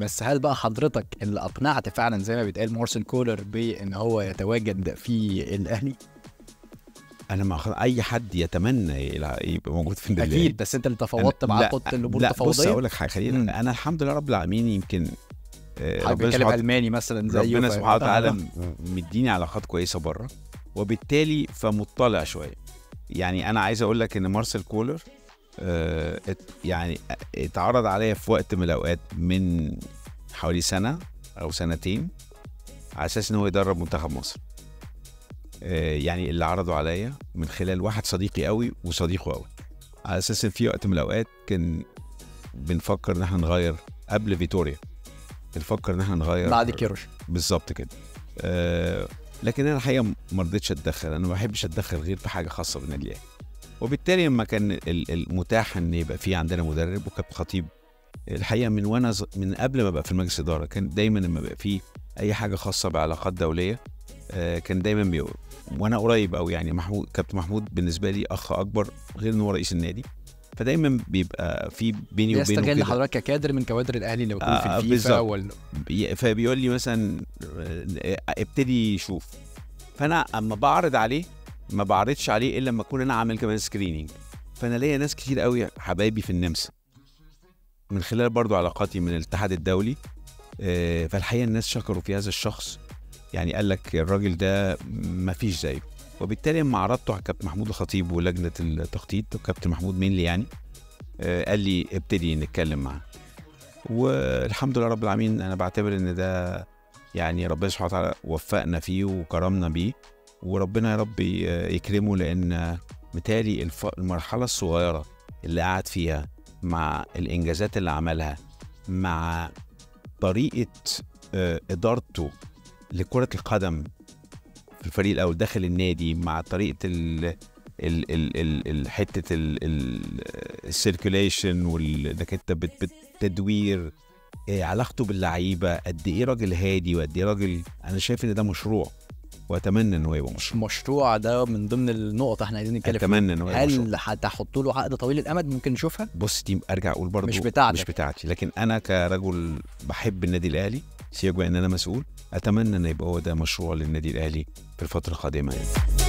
بس هل بقى حضرتك اللي اقنعت فعلا زي ما بيتقال مارسيل كولر بان هو يتواجد في الاهلي انا مع اي حد يتمنى يلع- يبقى موجود في النادي اكيد بس انت اللي تفاوضت أنا- معاه لا، قلت الامور لا بص تفاوضيه اقول لك حاجه مم. خلينا انا الحمد لله رب العالمين يمكن آه، حضرتك ربنا بتتكلم سبحانه الماني مثلا زيه ربنا ف- سبحانه وتعالى آه. م- مديني علاقات كويسه بره وبالتالي فمطلع شويه يعني انا عايز اقول لك ان مارسيل كولر آه، ات- يعني اتعرض عليا في وقت من الاوقات من حوالي سنه او سنتين على اساس ان هو يدرب منتخب مصر آه، يعني اللي عرضوا عليا من خلال واحد صديقي قوي وصديقه قوي على اساس ان في وقت من الاوقات كان بنفكر ان احنا نغير قبل فيتوريا بنفكر ان احنا نغير بعد كيروش بالظبط كده أه لكن انا الحقيقه ما رضيتش اتدخل انا ما بحبش اتدخل غير في حاجه خاصه بالنادي الاهلي وبالتالي لما كان ال- المتاح ان يبقى في عندنا مدرب وكابتن خطيب الحقيقه من وانا ز- من قبل ما ابقى في المجلس الاداره كان دايما لما بقى في اي حاجه خاصه بعلاقات دوليه آه، كان دايما بيقول وانا قريب قوي يعني محمود كابتن محمود بالنسبه لي اخ اكبر غير ان هو رئيس النادي فدايما بيبقى في بيني وبينه يستغل كده حضرتك ككادر من كوادر الاهلي اللي بيكون في آه، الفيفا بالظبط. وال... بي- فبيقول لي مثلا آه، ابتدي شوف فانا اما بعرض عليه ما بعرضش عليه الا لما اكون انا عامل كمان سكريننج فانا ليا ناس كتير قوي حبايبي في النمسا من خلال برضو علاقاتي من الاتحاد الدولي آه، فالحقيقه الناس شكروا في هذا الشخص يعني قال لك الراجل ده ما فيش زيه وبالتالي لما عرضته على كابتن محمود الخطيب ولجنه التخطيط وكابتن محمود مينلي يعني آه، قال لي ابتدي نتكلم معاه والحمد لله رب العالمين انا بعتبر ان ده يعني ربنا سبحانه وتعالى وفقنا فيه وكرمنا بيه وربنا يا رب ي- يكرمه لان متهيألي الف- المرحله الصغيره اللي قعد فيها مع الانجازات اللي عملها مع طريقه آه، ادارته لكره القدم في الفريق الاول داخل النادي مع طريقه ال ال ال ال ال حته السيركيوليشن وانك انت بت- بالتدوير إيه علاقته باللعيبه قد ايه راجل هادي وقد ايه راجل انا شايف ان ده مشروع واتمنى ان هو يبقى مشروع مشروع ده من ضمن النقط احنا عايزين نتكلم فيها اتمنى ان هو يبقى مشروع هل هتحطوا له عقد طويل الامد ممكن نشوفها؟ بص دي ارجع اقول برضه مش بتاعتك. مش بتاعتي لكن انا كرجل بحب النادي الاهلي سيبك بقى ان انا مسؤول اتمنى ان يبقى هو ده مشروع للنادي الاهلي في الفتره القادمه يعني.